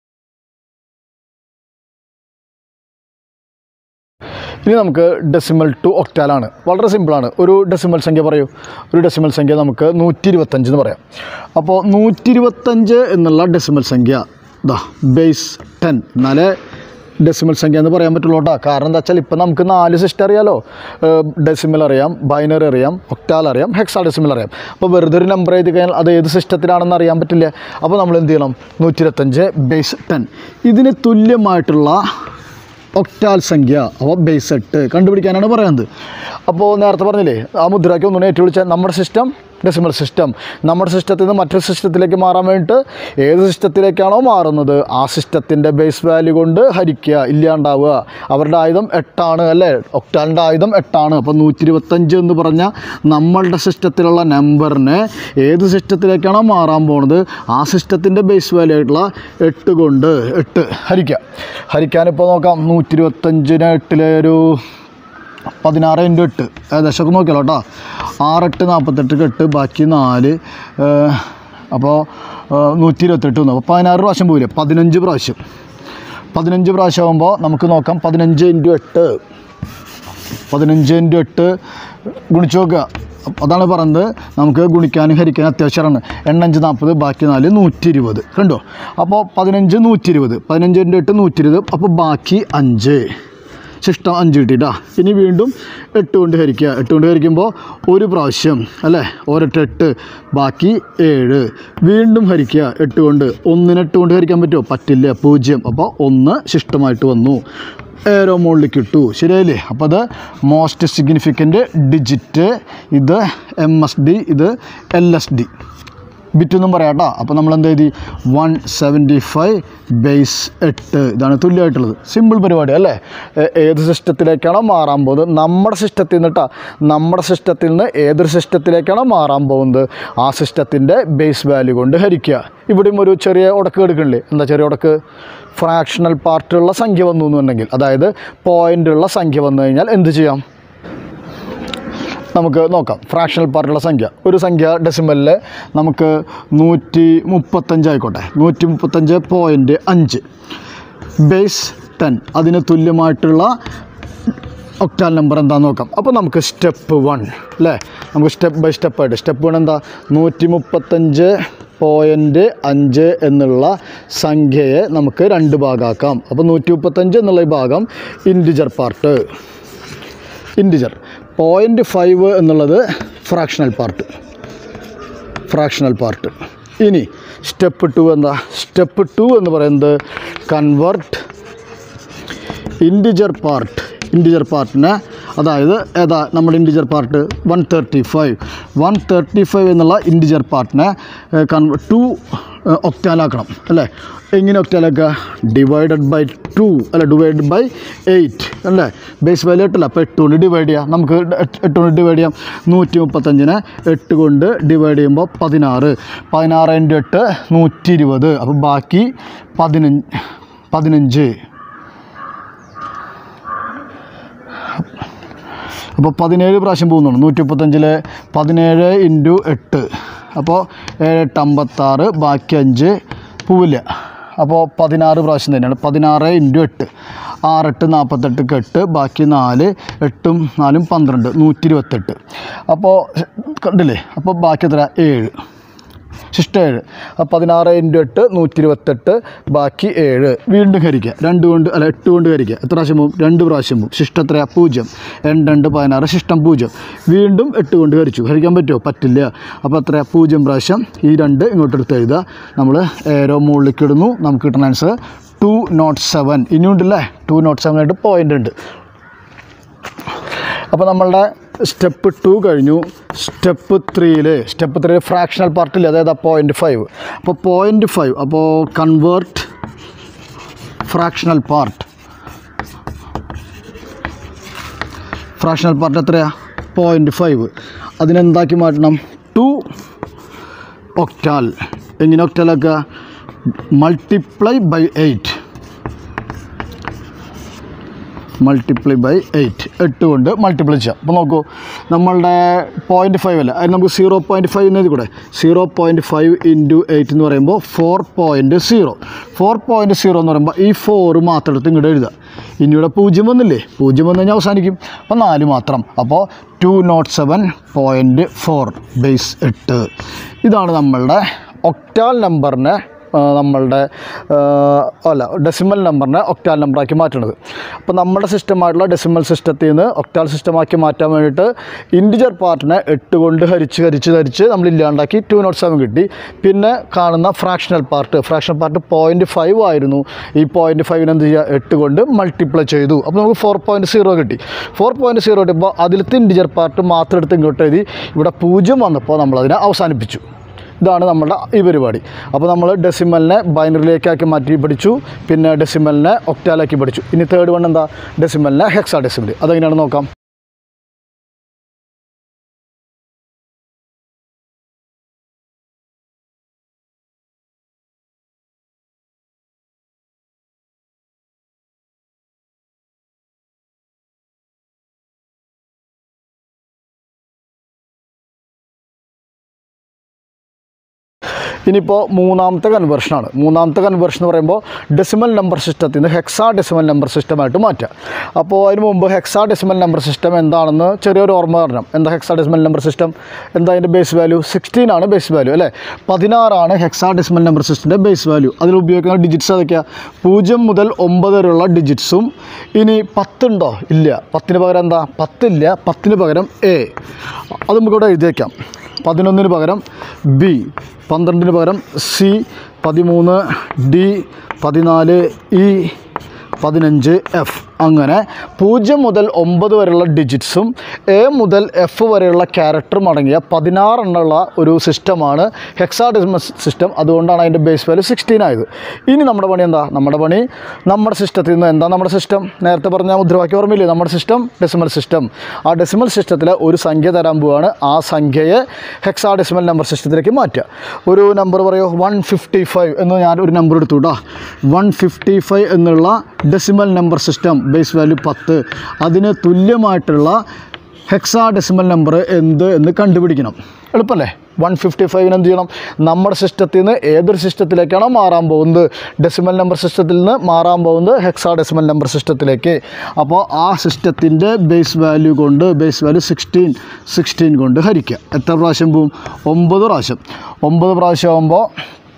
ഇനി നമുക്ക് ഡെസിമൽ ടു ഒക്ടാലാണ് വളരെ സിമ്പിളാണ് ഒരു ഡെസിമൽ സംഖ്യ പറയൂ ഒരു ഡെസിമൽ സംഖ്യ നമുക്ക് നൂറ്റി ഇരുപത്തഞ്ച് എന്ന് പറയാം അപ്പോൾ നൂറ്റി ഇരുപത്തഞ്ച് എന്നുള്ള ഡെസിമൽ സംഖ്യ ദാ ബേസ് ടെൻ എന്നാലേ ഡെസിമൽ സംഖ്യ എന്ന് പറയാൻ പറ്റുള്ളൂ കേട്ടോ കാരണം എന്താ വെച്ചാൽ ഇപ്പം നമുക്ക് നാല് സിസ്റ്റം അറിയാലോ ഡെസിമൽ അറിയാം ബൈനറി അറിയാം ഒക്ടാൽ അറിയാം ഹെക്സാ ഡെസിമൽ അറിയാം അപ്പോൾ വെറുതെ ഒരു നമ്പർ എഴുതി കഴിഞ്ഞാൽ അത് ഏത് സിസ്റ്റത്തിലാണെന്ന് അറിയാൻ പറ്റില്ല അപ്പോൾ നമ്മൾ എന്ത് ചെയ്യണം നൂറ്റി ഇരുപത്തഞ്ച് ബേസ് ടെൻ ഇതിന് തുല്യമായിട്ടുള്ള ഒക്ടാൽ സംഖ്യ അപ്പോൾ ബേസ് എട്ട് കണ്ടുപിടിക്കാനാണ് പറയുന്നത് അപ്പോൾ നേരത്തെ പറഞ്ഞില്ലേ ആ മുദ്രാക്കി ഒന്നുകൂടെ ഏറ്റുവിളിച്ച നമ്മുടെ സിസ്റ്റം ഡെസിമൽ സിസ്റ്റം നമ്മുടെ സിസ്റ്റത്തിൽ നിന്ന് മറ്റൊരു സിസ്റ്റത്തിലേക്ക് മാറാൻ വേണ്ടിയിട്ട് ഏത് സിസ്റ്റത്തിലേക്കാണോ മാറുന്നത് ആ സിസ്റ്റത്തിൻ്റെ ബേസ് വാല്യൂ കൊണ്ട് ഹരിക്കുക ഇല്ലാണ്ടാവുക അവരുടെ ആയുധം എട്ടാണ് അല്ലേ ഒക്ടാലിൻ്റെ ആയുധം എട്ടാണ് അപ്പോൾ നൂറ്റി ഇരുപത്തഞ്ച് എന്ന് പറഞ്ഞാൽ നമ്മളുടെ സിസ്റ്റത്തിലുള്ള നമ്പറിനെ ഏത് സിസ്റ്റത്തിലേക്കാണോ മാറാൻ പോണത് ആ സിസ്റ്റത്തിൻ്റെ ബേസ് വാല്യൂ ആയിട്ടുള്ള എട്ട് കൊണ്ട് എട്ട് ഹരിക്കുക ഹരിക്കാനിപ്പോൾ നോക്കാം നൂറ്റി ഇരുപത്തഞ്ചിന് എട്ടിലെ ഒരു പതിനാറ് ഇൻറ്റു എട്ട് ഏകദേശമൊക്കെ നോക്കിയാലോ കേട്ടോ ആറെട്ട് നാൽപ്പത്തെട്ട് എട്ട് ബാക്കി നാല് ഏഹ്, അപ്പോൾ ഏഹ്, നൂറ്റി ഇരുപത്തെട്ട് വന്നു അപ്പോൾ പതിനാറ് പ്രാവശ്യം പോയില്ലേ പതിനഞ്ച് പ്രാവശ്യം പതിനഞ്ച് പ്രാവശ്യം ആകുമ്പോൾ നമുക്ക് നോക്കാം പതിനഞ്ച് ഇൻറ്റു എട്ട് പതിനഞ്ച് ഇൻറ്റു എട്ട് ഗുണിച്ച് നോക്കുക അതാണ് പറയുന്നത് നമുക്ക് ഗുണിക്കാനും ഹരിക്കാനും അത്യാവശ്യമാണ് എണ്ണഞ്ച് നാൽപ്പത് ബാക്കി നാല് നൂറ്റി ഇരുപത് കണ്ടോ അപ്പോൾ പതിനഞ്ച് നൂറ്റി ഇരുപത് പതിനഞ്ച് ഇൻറ്റു എട്ട് നൂറ്റി ഇരുപത് അപ്പോൾ ബാക്കി അഞ്ച് ശിഷ്ടം അഞ്ച് കിട്ടിയിട്ടാ ഇനി വീണ്ടും എട്ട് കൊണ്ട് ഹരിക്കുക എട്ട് കൊണ്ട് ഹരിക്കുമ്പോൾ ഒരു പ്രാവശ്യം അല്ലേ ഒരെട്ട് എട്ട് ബാക്കി ഏഴ് വീണ്ടും ഹരിക്കുക എട്ട് കൊണ്ട് ഒന്നിന് എട്ട് കൊണ്ട് ഹരിക്കാൻ പറ്റുമോ പറ്റില്ല പൂജ്യം അപ്പോൾ ഒന്ന് ശിഷ്ടമായിട്ട് വന്നു ഏരോ മുകളിലേക്ക് ഇട്ടു ശരിയായില്ലേ അപ്പോൾ അത് മോസ്റ്റ് സിഗ്നിഫിക്കൻ്റ് ഡിജിറ്റ് ഇത് എം എസ് ഡി ഇത് എൽ എസ് ഡി ബിറ്റൊന്നും പറയാം കേട്ടോ അപ്പോൾ നമ്മൾ എന്ത് എഴുതി വൺ സെവൻറ്റി ഫൈവ് ബേസ് എട്ട് ഇതാണ് തുല്യമായിട്ടുള്ളത് സിമ്പിൾ പരിപാടി അല്ലേ ഏ- ഏത് സിസ്റ്റത്തിലേക്കാണോ മാറാൻ പോകുന്നത് നമ്മുടെ സിസ്റ്റത്തിൽ നിന്ന് കേട്ടോ നമ്മുടെ സിസ്റ്റത്തിൽ നിന്ന് ഏതൊരു സിസ്റ്റത്തിലേക്കാണോ മാറാൻ പോകുന്നത് ആ സിസ്റ്റത്തിൻ്റെ ബേസ് വാല്യൂ കൊണ്ട് ഹരിക്കുക ഇവിടെയും ഒരു ചെറിയ ഉടക്ക് എടുക്കണില്ലേ എന്താ ചെറിയ ഉടക്ക് ഫ്രാക്ഷണൽ പാർട്ടുള്ള സംഖ്യ വന്നു എന്നുണ്ടെങ്കിൽ അതായത് പോയിൻ്റുള്ള സംഖ്യ വന്നു കഴിഞ്ഞാൽ എന്ത് ചെയ്യാം നമുക്ക് നോക്കാം ഫ്രാക്ഷണൽ പാർട്ടുള്ള സംഖ്യ ഒരു സംഖ്യ ഡെസിമലിൽ നമുക്ക് നൂറ്റി മുപ്പത്തഞ്ച് ആയിക്കോട്ടെ നൂറ്റി മുപ്പത്തഞ്ച് പോയിൻറ്റ് അഞ്ച് ബേസ് ടെൻ അതിന് തുല്യമായിട്ടുള്ള ഒക്ടാൽ നമ്പർ എന്താണെന്ന് നോക്കാം അപ്പോൾ നമുക്ക് സ്റ്റെപ്പ് വൺ അല്ലേ നമുക്ക് സ്റ്റെപ്പ് ബൈ സ്റ്റെപ്പായിട്ട് സ്റ്റെപ്പ് വൺ എന്താ നൂറ്റി മുപ്പത്തഞ്ച് പോയിൻറ്റ് അഞ്ച് എന്നുള്ള സംഖ്യയെ നമുക്ക് രണ്ട് ഭാഗമാക്കാം അപ്പോൾ നൂറ്റി മുപ്പത്തഞ്ച് എന്നുള്ള ഈ ഭാഗം integer part integer point five എന്നുള്ളത് ഫ്രാക്ഷണൽ പാർട്ട് ഫ്രാക്ഷണൽ പാർട്ട് ഇനി സ്റ്റെപ്പ് ടു എന്താ സ്റ്റെപ്പ് ടു എന്ന് പറയുന്നത് കൺവേർട്ട് ഇൻഡിജർ പാർട്ട് ഇൻഡിജർ പാർട്ടിനെ അതായത് ഏതാ നമ്മുടെ integer part one thirty five one thirty five എന്നുള്ള ഇൻഡിജർ പാർട്ടിനെ കൺവ ടു ഒക്ടാലാക്കണം അല്ലേ എങ്ങനെ ഒക്ടാലാക്കുക ഡിവൈഡഡ് ബൈ ടു അല്ല ഡിവൈഡഡ് ബൈ എയ്റ്റ് അല്ലേ ബേസ് വാല്യൂ എട്ടല്ല അപ്പോൾ എട്ട് കൊണ്ട് ഡിവൈഡ് ചെയ്യാം നമുക്ക് എട്ട് എട്ട് കൊണ്ട് ഡിവൈഡ് ചെയ്യാം നൂറ്റി മുപ്പത്തഞ്ചിനെ എട്ട് കൊണ്ട് ഡിവൈഡ് ചെയ്യുമ്പോൾ പതിനാറ് പതിനാറ് ഇൻറ്റു എട്ട് നൂറ്റി ഇരുപത് അപ്പോൾ ബാക്കി പതിനഞ്ച് പതിനഞ്ച് അപ്പോൾ പതിനേഴ് പ്രാവശ്യം പോകുന്നുണ്ട് നൂറ്റി മുപ്പത്തഞ്ചിൽ പതിനേഴ് ഇൻറ്റു എട്ട് അപ്പോൾ ഏഴ് എട്ട് അമ്പത്താറ് ബാക്കി അഞ്ച് പോവില്ല അപ്പോൾ പതിനാറ് പ്രാവശ്യം തന്നെയാണ് പതിനാറ് ഇൻറ്റു എട്ട് ആറെട്ട് നാൽപ്പത്തെട്ട് എട്ട് ബാക്കി നാല് എട്ടും നാലും പന്ത്രണ്ട് നൂറ്റി ഇരുപത്തെട്ട് അപ്പോൾ കണ്ടില്ലേ അപ്പോൾ ബാക്കി എത്ര ഏഴ് ശിഷ്ട ഏഴ് അപ്പോൾ പതിനാറ് ഇൻറ്റു എട്ട് നൂറ്റി ഇരുപത്തെട്ട് ബാക്കി ഏഴ് വീണ്ടും ഹരിക്കുക രണ്ട് കൊണ്ട് അല്ല എട്ട് കൊണ്ട് ഹരിക്കുക എത്ര പ്രാവശ്യം പോവും രണ്ട് പ്രാവശ്യം പോവും ശിഷ്ടം എത്രയാ പൂജ്യം രണ്ട് രണ്ട് പതിനാറ് ശിഷ്ടം പൂജ്യം വീണ്ടും എട്ട് കൊണ്ട് ഹരിച്ചു ഹരിക്കാൻ പറ്റുമോ പറ്റില്ല അപ്പോൾ എത്രയാ പൂജ്യം പ്രാവശ്യം ഈ രണ്ട് ഇങ്ങോട്ട് എടുത്ത് എഴുതുക നമ്മൾ ഏരോ മുകളിലേക്ക് ഇടുന്നു നമുക്ക് കിട്ടുന്ന ആൻസർ ടു നോട്ട് സെവൻ ഇനിയുണ്ടല്ലേ ടു നോട്ട് സെവൻ ആയിട്ട് പോയിൻ്റ് ഉണ്ട് അപ്പോൾ നമ്മളുടെ സ്റ്റെപ്പ് ടു കഴിഞ്ഞു സ്റ്റെപ്പ് ത്രീയിൽ സ്റ്റെപ്പ് ത്രീയിൽ ഫ്രാക്ഷണൽ പാർട്ടിൽ അതായത് പോയിൻറ്റ് ഫൈവ് അപ്പോൾ പോയിൻറ്റ് ഫൈവ് അപ്പോൾ convert fractional part fractional part എത്രയാ പോയിൻറ്റ് ഫൈവ് അതിനെന്താക്കി മാറ്റണം ടു ഒക്ടാൽ എങ്ങനെ ഒക്ടാലാക്കുക multiply by eight multiply by eight എട്ട് കൊണ്ട് മൾട്ടിപ്ലൈ ചെയ്യാം അപ്പോൾ നോക്കൂ നമ്മളുടെ പോയിൻറ്റ് ഫൈവ് അല്ല അതിന് നമുക്ക് സീറോ പോയിൻറ്റ് ഫൈവ് എന്ന് എഴുതി കൂടെ zero point five into eight എന്ന് പറയുമ്പോൾ four point zero four point zero എന്ന് പറയുമ്പോൾ ഈ ഫോർ മാത്രം എടുത്ത് ഇങ്ങോട്ട് എഴുതുക ഇനി ഇവിടെ പൂജ്യം വന്നില്ലേ പൂജ്യം വന്നു കഴിഞ്ഞാൽ അവസാനിക്കും അപ്പോൾ നാല് മാത്രം അപ്പോൾ two nought seven point four base എട്ട് ഇതാണ് നമ്മളുടെ ഒക്ടാൽ നമ്പറിനെ ആ, നമ്മളുടെ ആ, അല്ല ഡെസിമൽ നമ്പറിനെ ഒക്ടാൽ നമ്പറാക്കി മാറ്റുന്നത് അപ്പോൾ നമ്മുടെ സിസ്റ്റമായിട്ടുള്ള ഡെസിമൽ സിസ്റ്റത്തിൽ നിന്ന് ഒക്ടാൽ സിസ്റ്റമാക്കി മാറ്റാൻ വേണ്ടിയിട്ട് ഇൻഡിജർ പാർട്ടിനെ എട്ട് കൊണ്ട് ഹരിച്ച് ഹരിച്ച് ഹരിച്ച് നമ്മൾ ഇല്ലാണ്ടാക്കി ടു നോട്ട് സെവൻ കിട്ടി പിന്നെ കാണുന്ന fractional part fractional part point five ആയിരുന്നു ഈ പോയിൻറ്റ് ഫൈവിന് എന്ത് ചെയ്യുക എട്ട് കൊണ്ട് മൾട്ടിപ്ലൈ ചെയ്തു അപ്പോൾ നമുക്ക് ഫോർ പോയിൻറ്റ് സീറോ കിട്ടി ഫോർ പോയിൻറ്റ് സീറോ കിട്ടിയപ്പോൾ അതിലത്തെ ഇൻഡിജർ പാർട്ട് മാത്രം എടുത്ത് ഇങ്ങോട്ട് എഴുതി ഇവിടെ പൂജ്യം വന്നപ്പോൾ നമ്മളതിനെ അവസാനിപ്പിച്ചു ഇതാണ് നമ്മുടെ ഈ പരിപാടി അപ്പോൾ നമ്മൾ ഡെസിമലിനെ ബൈനറിലേക്കാക്കി മാറ്റി പഠിച്ചു പിന്നെ ഡെസിമലിനെ ഒക്ടാലാക്കി പഠിച്ചു ഇനി തേർഡ് വൺ എന്താ ഡെസിമലിനെ ഹെക്സാ ഡെസിമൽ അതെങ്ങനെയാണ് നോക്കാം ഇനിയിപ്പോൾ മൂന്നാമത്തെ കൺവേർഷനാണ് മൂന്നാമത്തെ കൺവേർഷൻ എന്ന് പറയുമ്പോൾ ഡെസിമൽ നമ്പർ സിസ്റ്റത്തിൽ നിന്ന് ഹെക്സാ ഡെസിമൽ നമ്പർ സിസ്റ്റമായിട്ട് മാറ്റുക അപ്പോൾ അതിന് മുമ്പ് ഹെക്സാ ഡെസിമൽ നമ്പർ സിസ്റ്റം എന്താണെന്ന് ചെറിയൊരു ഓർമ്മ തരണം എന്താ ഹെക്സാ ഡെസിമൽ നമ്പർ സിസ്റ്റം എന്താ അതിൻ്റെ ബേസ് വാല്യൂ സിക്സ്റ്റീൻ ആണ് ബേസ് വാല്യൂ അല്ലേ പതിനാറാണ് ഹെക്സാ ഡെസിമൽ നമ്പർ സിസ്റ്റത്തിൻ്റെ ബേസ് വാല്യൂ അതിൽ ഉപയോഗിക്കുന്ന ഡിജിറ്റ്സ് അതൊക്കെയാണ് പൂജ്യം മുതൽ ഒമ്പത് വരെയുള്ള ഡിജിറ്റ്സും ഇനി പത്തുണ്ടോ ഇല്ല പത്തിന് പകരം എന്താ പത്തില്ല പത്തിന് പകരം എ അത് നമുക്കിവിടെ എഴുതിയേക്കാം പതിനൊന്നിന് പകരം ബി പന്ത്രണ്ടിന് പകരം സി പതിമൂന്ന് ഡി പതിനാല് ഇ പതിനഞ്ച് എഫ് അങ്ങനെ പൂജ്യം മുതൽ ഒമ്പത് വരെയുള്ള ഡിജിറ്റ്സും എ മുതൽ എഫ് വരെയുള്ള ക്യാരക്ടറും അടങ്ങിയ പതിനാറെണ്ണമുള്ള ഒരു സിസ്റ്റമാണ് ഹെക്സാഡെസിമൽ സിസ്റ്റം അതുകൊണ്ടാണ് അതിൻ്റെ ബേസ് വാല്യൂ സിക്സ്റ്റീൻ ആയത് ഇനി നമ്മുടെ പണി എന്താ നമ്മുടെ പണി നമ്മുടെ സിസ്റ്റത്തിൽ നിന്ന് എന്താ നമ്മുടെ സിസ്റ്റം നേരത്തെ പറഞ്ഞ മുദ്രാവാക്യം ഓർമ്മയില്ലേ നമ്മുടെ സിസ്റ്റം ഡെസിമൽ സിസ്റ്റം ആ ഡെസിമൽ സിസ്റ്റത്തിൽ ഒരു സംഖ്യ തരാൻ പോവുകയാണ് ആ സംഖ്യയെ ഹെക്സാഡെസിമൽ നമ്പർ സിസ്റ്റത്തിലേക്ക് മാറ്റുക ഒരു നമ്പർ പറയോ വൺ ഫിഫ്റ്റി ഫൈവ് എന്ന് ഞാൻ ഒരു നമ്പർ എടുത്തു കേട്ടോ വൺ ഫിഫ്റ്റി ഫൈവ് എന്നുള്ള decimal number system base value പത്ത് അതിന് തുല്യമായിട്ടുള്ള ഹെക്സാ ഡെസിമൽ നമ്പർ എന്ത് എന്ന് കണ്ടുപിടിക്കണം എളുപ്പമല്ലേ വൺ ഫിഫ്റ്റി ഫൈവിന് എന്ത് ചെയ്യണം നമ്മുടെ സിസ്റ്റത്തിൽ നിന്ന് ഏതൊരു സിസ്റ്റത്തിലേക്കാണോ മാറാൻ പോകുന്നത് ഡെസിമൽ നമ്പർ സിസ്റ്റത്തിൽ നിന്ന് മാറാൻ പോകുന്നത് ഹെക്സാ ഡെസിമൽ നമ്പർ സിസ്റ്റത്തിലേക്ക് അപ്പോൾ ആ സിസ്റ്റത്തിൻ്റെ ബേസ് വാല്യൂ കൊണ്ട് ബേസ് വാല്യൂ സിക്സ്റ്റീൻ സിക്സ്റ്റീൻ കൊണ്ട് ഹരിക്കുക എത്ര പ്രാവശ്യം പോവും ഒമ്പത് പ്രാവശ്യം ഒമ്പത് പ്രാവശ്യം ആകുമ്പോൾ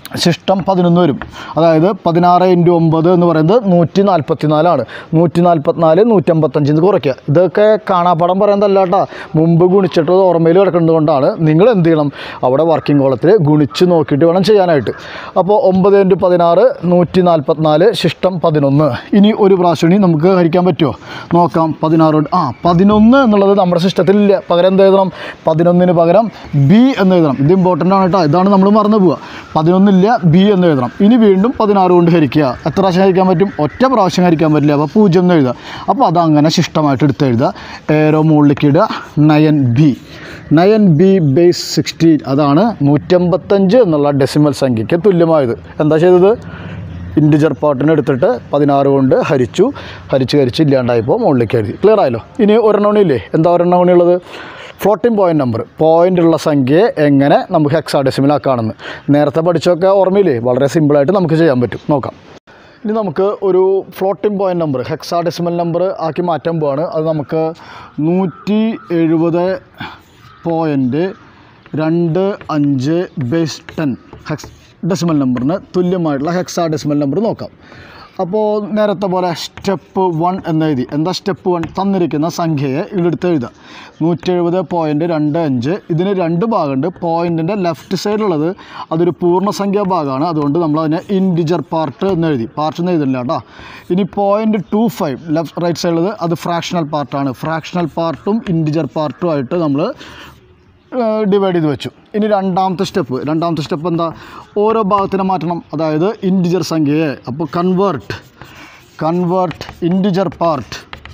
ശിഷ്ടം പതിനൊന്ന് വരും അതായത് പതിനാറ് ഇൻറ്റു ഒമ്പത് എന്ന് പറയുന്നത് നൂറ്റി നാൽപ്പത്തി നാലാണ് നൂറ്റി നാൽപ്പത്തിനാല് നൂറ്റമ്പത്തഞ്ചിന്ന് കുറയ്ക്കുക ഇതൊക്കെ കാണാപ്പാടം പറയുന്നതല്ല കേട്ടോ മുമ്പ് ഗുണിച്ചിട്ട് ഓർമ്മയിൽ കിടക്കുന്നത് കൊണ്ടാണ് നിങ്ങൾ എന്ത് ചെയ്യണം അവിടെ വർക്കിംഗ് കോളത്തിൽ ഗുണിച്ച് നോക്കിയിട്ട് വേണം ചെയ്യാനായിട്ട് അപ്പോൾ ഒമ്പത് ഇൻറ്റു പതിനാറ് നൂറ്റി നാൽപ്പത്തിനാല് ശിഷ്ടം പതിനൊന്ന് ഇനി ഒരു പ്രാവശ്യം ഇനി നമുക്ക് ഹരിക്കാൻ പറ്റുമോ നോക്കാം പതിനാറ് കൊണ്ട് ആ പതിനൊന്ന് എന്നുള്ളത് നമ്മുടെ സിസ്റ്റത്തിലില്ല പകരം എന്ത് എഴുതണം പതിനൊന്നിന് പകരം ബി എന്ന് എഴുതണം ഇത് ഇമ്പോർട്ടൻ്റ് ആണ് കേട്ടോ ഇതാണ് നമ്മൾ മറന്നു പോവുക പതിനൊന്നില്ല ബി എന്ന് എഴുതണം ഇനി വീണ്ടും പതിനാറ് കൊണ്ട് ഹരിക്കുക എത്ര പ്രാവശ്യം ഹരിക്കാൻ പറ്റും ഒറ്റ പ്രാവശ്യം ഹരിക്കാൻ പറ്റില്ല അപ്പോൾ പൂജ്യം എന്ന് എഴുതുക അപ്പോൾ അതങ്ങനെ ശിഷ്ടമായിട്ട് എടുത്ത് എഴുതുക ഏരോ മുകളിലേക്ക് ഇടുക nine B nine B base sixteen അതാണ് നൂറ്റമ്പത്തഞ്ച് എന്നുള്ള ഡെസിമൽ സംഖ്യയ്ക്ക് തുല്യമായത് എന്താ ചെയ്തത് ഇൻഡിജർ പാർട്ടിനെ എടുത്തിട്ട് പതിനാറ് കൊണ്ട് ഹരിച്ചു ഹരിച്ച് ഹരിച്ച് ഇല്ലാണ്ടായപ്പോൾ മുകളിലേക്ക് എഴുതി ക്ലിയർ ആയല്ലോ ഇനി ഒരെണ്ണം കൂടി ഇല്ലേ എന്താ ഒരെണ്ണം കൂടി ഉള്ളത് ഫ്ലോട്ടിംഗ് പോയിൻ്റ് നമ്പർ പോയിൻ്റ് ഉള്ള സംഖ്യയെ എങ്ങനെ നമുക്ക് ഹെക്സാഡെസിമിലാക്കാണെന്ന് നേരത്തെ പഠിച്ചൊക്കെ ഓർമ്മയില്ലേ വളരെ സിമ്പിളായിട്ട് നമുക്ക് ചെയ്യാൻ പറ്റും നോക്കാം ഇനി നമുക്ക് ഒരു floating point number hexadecimal number ആക്കി മാറ്റാൻ പോവാണ് അത് നമുക്ക് നൂറ്റി എഴുപത് പോയിൻറ്റ് രണ്ട് അഞ്ച് ബേസ് ടെൻ ഹെക്സ് ഡെസിമൽ നമ്പറിന് തുല്യമായിട്ടുള്ള ഹെക്സാ ഡെസിമൽ നമ്പർ നോക്കാം അപ്പോൾ നേരത്തെ പോലെ സ്റ്റെപ്പ് വൺ എന്നെഴുതി എന്താ സ്റ്റെപ്പ് വൺ തന്നിരിക്കുന്ന സംഖ്യയെ ഇവിടെടുത്ത് എഴുതുക നൂറ്റി എഴുപത് പോയിൻറ്റ് രണ്ട് അഞ്ച് ഇതിന് രണ്ട് ഭാഗമുണ്ട് പോയിൻറ്റിൻ്റെ ലെഫ്റ്റ് സൈഡിലുള്ളത് അതൊരു പൂർണ്ണസംഖ്യാ ഭാഗമാണ് അതുകൊണ്ട് നമ്മൾ അതിനെ ഇൻഡിജർ പാർട്ട് എന്ന് എഴുതി പാർട്ട് എന്ന് എഴുതില്ല കേട്ടോ ഇനി point two five left right സൈഡിലുള്ളത് അത് ഫ്രാക്ഷണൽ പാർട്ടാണ് ഫ്രാക്ഷണൽ പാർട്ടും ഇൻഡിജർ പാർട്ടും ആയിട്ട് നമ്മൾ ഡിവൈഡ് ചെയ്ത് വെച്ചു ഇനി രണ്ടാമത്തെ സ്റ്റെപ്പ് രണ്ടാമത്തെ സ്റ്റെപ്പ് എന്താ ഓരോ ഭാഗത്തിനെ മാറ്റണം അതായത് ഇൻഡിജർ സംഖ്യയെ അപ്പോൾ കൺവേർട്ട് കൺവേർട്ട് ഇൻഡിജർ പാർട്ട്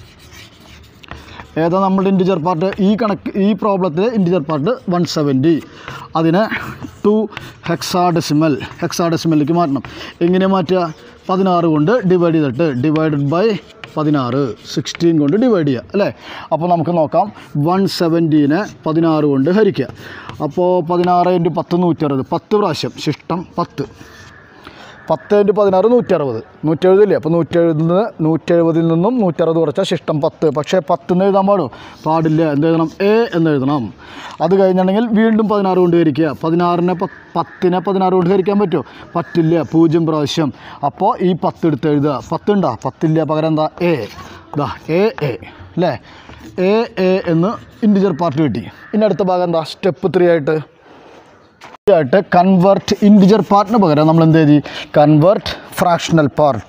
ഏതാ നമ്മുടെ ഇൻഡിജർ പാർട്ട് ഈ കണക്ക് ഈ പ്രോബ്ലത്തിൽ ഇൻഡിജർ പാർട്ട് വൺ സെവൻറ്റി അതിനെ ടു ഹെക്സാഡെസിമൽ ഹെക്സാഡെസിമലിലേക്ക് മാറ്റണം എങ്ങനെ മാറ്റുക പതിനാറ് കൊണ്ട് ഡിവൈഡ് ചെയ്തിട്ട് ഡിവൈഡഡ് ബൈ പതിനാറ് സിക്സ്റ്റീൻ കൊണ്ട് ഡിവൈഡ് ചെയ്യുക അല്ലേ അപ്പോൾ നമുക്ക് നോക്കാം വൺ സെവൻറ്റീനെ പതിനാറ് കൊണ്ട് ഹരിക്കുക അപ്പോൾ പതിനാറ് ഇൻറ്റു പത്ത് നൂറ്ററുപത് പത്ത് പ്രാവശ്യം ശിഷ്ടം പത്ത് പത്ത് ഇൻറ്റു പതിനാറ് നൂറ്ററുപത് നൂറ്റെഴുതില്ലേ അപ്പോൾ നൂറ്റെഴുപതിന് നൂറ്റെഴുപതിൽ നിന്നും നൂറ്ററുപത് കുറച്ചാൽ ശിഷ്ടം പത്ത് പക്ഷേ പത്ത് എന്ന് എഴുതാൻ പാടുമോ പാടില്ല എന്ത് എഴുതണം എ എന്ന് എഴുതണം അത് കഴിഞ്ഞിട്ടുണ്ടെങ്കിൽ വീണ്ടും പതിനാറ് കൊണ്ട് ഹരിക്കുക പതിനാറിനെ പ- പത്തിനെ പതിനാറ് കൊണ്ട് ഹരിക്കാൻ പറ്റുമോ പറ്റില്ല പൂജ്യം പ്രാവശ്യം അപ്പോൾ ഈ പത്ത് എടുത്ത് എഴുതുക പത്തുണ്ടോ പത്തില്ല പകരം എന്താ എ ഇതാ എ എ അല്ലേ എ എ എന്ന് ഇൻഡിജർ പാർട്ട് കിട്ടി ഇനി അടുത്ത ഭാഗം എന്താ സ്റ്റെപ്പ് ത്രീ ആയിട്ട് ആയിട്ട് കൺവേർട്ട് ഇൻഡിജർ പാർട്ടിന് പകരം നമ്മൾ എന്ത് എഴുതി convert fractional part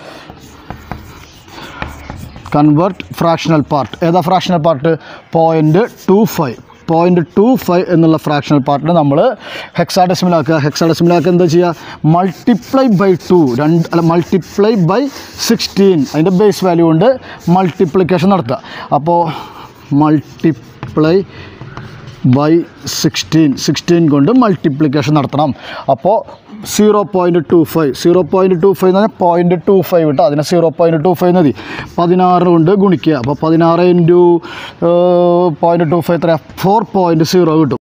convert fractional part ഏതാ fractional part point two five point two five എന്നുള്ള ഫ്രാക്ഷണൽ പാർട്ടിനെ നമ്മൾ ഹെക്സാഡെസിമിലാക്കുക ഹെക്സാഡെസിമിലാക്കുക എന്താ ചെയ്യുക മൾട്ടിപ്ലൈ ബൈ ടു രണ്ട് അല്ല മൾട്ടിപ്ലൈ ബൈ സിക്സ്റ്റീൻ അതിൻ്റെ ബേസ് വാല്യൂ കൊണ്ട് മൾട്ടിപ്ലിക്കേഷൻ നടത്തുക അപ്പോൾ മൾട്ടിപ്ലൈ ബൈ സിക്സ്റ്റീൻ സിക്സ്റ്റീൻ കൊണ്ട് മൾട്ടിപ്ലിക്കേഷൻ നടത്തണം അപ്പോൾ zero point two five zero point two five എന്ന് പറഞ്ഞാൽ പോയിൻറ്റ് ടു ഫൈവ് കേട്ടോ അതിനെ സീറോ പോയിൻറ്റ് ടു ഫൈവ് മതി പതിനാറ് കൊണ്ട് ഗുണിക്കുക അപ്പോൾ പതിനാറ് ഇൻറ്റു പോയിൻറ്റ് ടു ഫൈവ് എത്ര ഫോർ പോയിൻറ്റ് സീറോ കിട്ടും